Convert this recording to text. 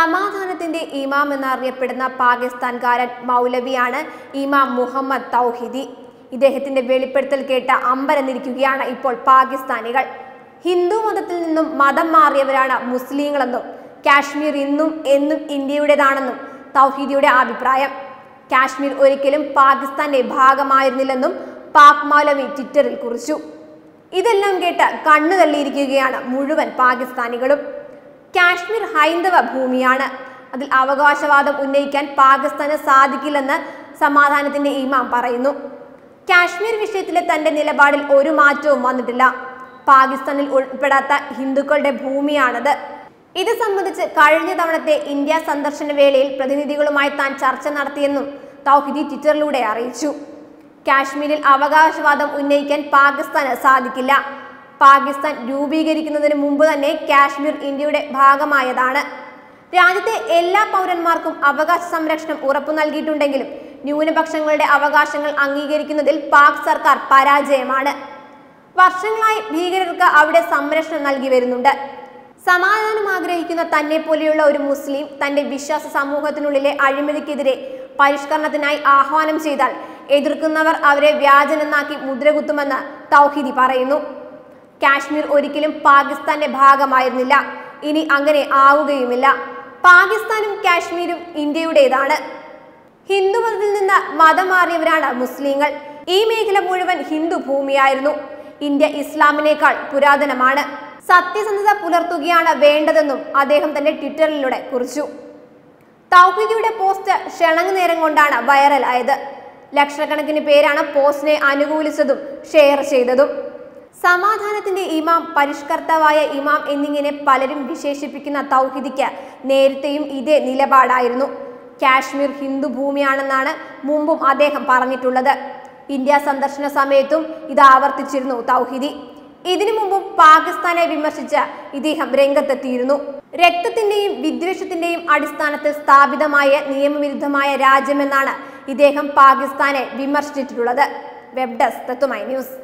സമാധാനത്തിന്റെ ഇമാം എന്നറിയപ്പെടുന്ന പാകിസ്ഥാൻകാരൻ മൗലവിയാണ് ഇമാം മുഹമ്മദ് തൗഹിദി ഇദ്ദേഹത്തിന്റെ വെളിപ്പെടുത്തൽ കേട്ട് അമ്പരന്നിരിക്കുകയാണ് ഇപ്പോൾ പാകിസ്ഥാനികൾ ഹിന്ദു മതത്തിൽ നിന്നും മതം മാറിയവരാണ് മുസ്ലിങ്ങളെന്നും കാശ്മീർ ഇന്നും എന്നും ഇന്ത്യയുടേതാണെന്നും തൗഹീദിയുടെ അഭിപ്രായം കാശ്മീർ ഒരിക്കലും പാകിസ്ഥാന്റെ ഭാഗമായിരുന്നില്ലെന്നും പാക് മൗലവി ട്വിറ്ററിൽ കുറിച്ചു ഇതെല്ലാം കേട്ട് കണ്ണു തള്ളിയിരിക്കുകയാണ് മുഴുവൻ പാകിസ്ഥാനികളും കാശ്മീർ ഹൈന്ദവ ഭൂമിയാണ് അതിൽ അവകാശവാദം ഉന്നയിക്കാൻ പാകിസ്ഥാന് സാധിക്കില്ലെന്ന് സമാധാനത്തിന്റെ ഇമാം പറയുന്നു കാശ്മീർ വിഷയത്തിലെ തന്റെ നിലപാടിൽ ഒരു മാറ്റവും വന്നിട്ടില്ല പാകിസ്ഥാനിൽ ഉൾപ്പെടാത്ത ഹിന്ദുക്കളുടെ ഭൂമിയാണത് ഇത് സംബന്ധിച്ച് കഴിഞ്ഞ തവണത്തെ ഇന്ത്യ സന്ദർശന വേളയിൽ പ്രതിനിധികളുമായി താൻ ചർച്ച നടത്തിയെന്നും തൗഹിദി ട്വിറ്ററിലൂടെ അറിയിച്ചു കാശ്മീരിൽ അവകാശവാദം ഉന്നയിക്കാൻ പാകിസ്ഥാന് സാധിക്കില്ല പാകിസ്ഥാൻ രൂപീകരിക്കുന്നതിന് മുമ്പ് തന്നെ കാശ്മീർ ഇന്ത്യയുടെ ഭാഗമായതാണ് രാജ്യത്തെ എല്ലാ പൗരന്മാർക്കും അവകാശ സംരക്ഷണം ഉറപ്പു നൽകിയിട്ടുണ്ടെങ്കിലും ന്യൂനപക്ഷങ്ങളുടെ അവകാശങ്ങൾ അംഗീകരിക്കുന്നതിൽ പാക് സർക്കാർ പരാജയമാണ് വർഷങ്ങളായി ഭീകരർക്ക് അവിടെ സംരക്ഷണം നൽകി വരുന്നുണ്ട് സമാധാനം ആഗ്രഹിക്കുന്ന തന്നെ പോലെയുള്ള ഒരു മുസ്ലിം തന്റെ വിശ്വാസ സമൂഹത്തിനുള്ളിലെ അഴിമതിക്കെതിരെ പരിഷ്കരണത്തിനായി ആഹ്വാനം ചെയ്താൽ എതിർക്കുന്നവർ അവരെ വ്യാജനെന്നാക്കി മുദ്രകുത്തുമെന്ന് തൗഹിദി പറയുന്നു കാശ്മീർ ഒരിക്കലും പാകിസ്ഥാന്റെ ഭാഗമായിരുന്നില്ല ഇനി അങ്ങനെ ആവുകയുമില്ല പാകിസ്ഥാനും കാശ്മീരും ഇന്ത്യയുടേതാണ് ഹിന്ദുമതത്തിൽ നിന്ന് മതം മാറിയവരാണ് മുസ്ലിങ്ങൾ ഈ മേഖല മുഴുവൻ ഹിന്ദു ഭൂമിയായിരുന്നു ഇന്ത്യ ഇസ്ലാമിനേക്കാൾ പുരാതനമാണ് സത്യസന്ധത പുലർത്തുകയാണ് വേണ്ടതെന്നും അദ്ദേഹം തന്റെ ട്വിറ്ററിലൂടെ കുറിച്ചു തൗഹിദിയുടെ പോസ്റ്റ് ക്ഷണങ്ങ് നേരം കൊണ്ടാണ് വൈറലായത് ലക്ഷക്കണക്കിന് പേരാണ് പോസ്റ്റിനെ അനുകൂലിച്ചതും ഷെയർ ചെയ്തതും സമാധാനത്തിന്റെ ഇമാം പരിഷ്കർത്താവായ ഇമാം എന്നിങ്ങനെ പലരും വിശേഷിപ്പിക്കുന്ന തൗഹിദിക്ക് നേരത്തെയും ഇതേ നിലപാടായിരുന്നു കാശ്മീർ ഹിന്ദു ഭൂമിയാണെന്നാണ് മുമ്പും അദ്ദേഹം പറഞ്ഞിട്ടുള്ളത് ഇന്ത്യ സന്ദർശന സമയത്തും ഇത് ആവർത്തിച്ചിരുന്നു തൗഹിദി ഇതിനു മുമ്പും പാകിസ്ഥാനെ വിമർശിച്ച് ഇദ്ദേഹം രംഗത്തെത്തിയിരുന്നു രക്തത്തിന്റെയും വിദ്വേഷത്തിന്റെയും അടിസ്ഥാനത്തിൽ സ്ഥാപിതമായ നിയമവിരുദ്ധമായ രാജ്യമെന്നാണ് ഇദ്ദേഹം പാകിസ്ഥാനെ വിമർശിച്ചിട്ടുള്ളത് വെബ് ഡെസ്ക് തത്തുമൈ ന്യൂസ്